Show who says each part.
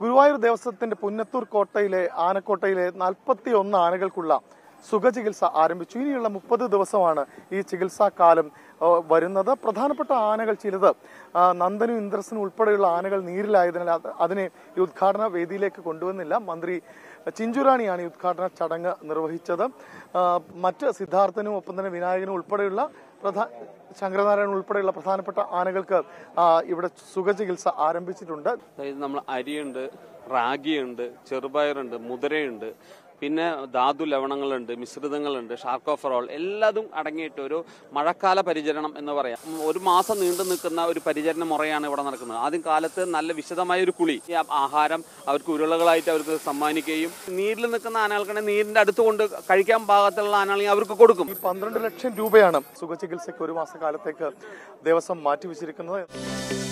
Speaker 1: ഗുരുവായൂർ ദേവസ്വത്തിന്റെ പുന്നത്തൂർ കോട്ടയിലെ ആനക്കോട്ടയിലെ നാൽപ്പത്തി ഒന്ന് ആനകൾക്കുള്ള സുഖചികിത്സ ആരംഭിച്ചു ഇനിയുള്ള മുപ്പത് ദിവസമാണ് ഈ ചികിത്സാ കാലം ആ, വരുന്നത് പ്രധാനപ്പെട്ട ആനകൾ ചിലത് ആ, നന്ദനും ഇന്ദ്രസനും ഉൾപ്പെടെയുള്ള ആനകൾ നീരിലായതിനാൽ അത് അതിനെ ഈ ഉദ്ഘാടന വേദിയിലേക്ക് കൊണ്ടുവന്നില്ല മന്ത്രി ചിഞ്ചുറാണിയാണ് ഈ ഉദ്ഘാടന ചടങ്ങ് നിർവഹിച്ചത് ആ, മറ്റ് സിദ്ധാർത്ഥനും ഒപ്പം തന്നെ വിനായകനും ഉൾപ്പെടെയുള്ള പ്രധാ ശങ്കരനാരായണൻ ഉൾപ്പെടെയുള്ള പ്രധാനപ്പെട്ട ആനകൾക്ക് ആ, ഇവിടെ സുഖചികിത്സ ആരംഭിച്ചിട്ടുണ്ട്
Speaker 2: അതായത് നമ്മൾ അരിയുണ്ട് റാഗിയുണ്ട് ചെറുപയറുണ്ട് മുതിരയുണ്ട് പിന്നെ ധാതു ലവണങ്ങളുണ്ട് മിശ്രിതങ്ങളുണ്ട് ഷാർക്കോഫറോൾ എല്ലാതും അടങ്ങിയിട്ട് ഒരു മഴക്കാല പരിചരണം എന്ന് പറയാം ഉം, ഒരു മാസം നീണ്ടു നിൽക്കുന്ന ഒരു പരിചരണ മുറയാണ് ഇവിടെ നടക്കുന്നത് ആദ്യം കാലത്ത് നല്ല വിശദമായ ഒരു കുളി ഈ ആഹാരം അവർക്ക് ഉരുളകളായിട്ട് അവർക്ക് സമ്മാനിക്കുകയും നീരിൽ നിൽക്കുന്ന ആനകൾക്കാണെങ്കിൽ നീരിന്റെ അടുത്ത് കൊണ്ട് കഴിക്കാൻ പാകത്തുള്ള ആനകളെങ്കിൽ അവർക്ക് കൊടുക്കും
Speaker 1: ഈ പന്ത്രണ്ട് ലക്ഷം രൂപയാണ് സുഖചികിത്സയ്ക്ക് ഒരു മാസക്കാലത്തേക്ക് ദേവസ്വം മാറ്റിവെച്ചിരിക്കുന്നത്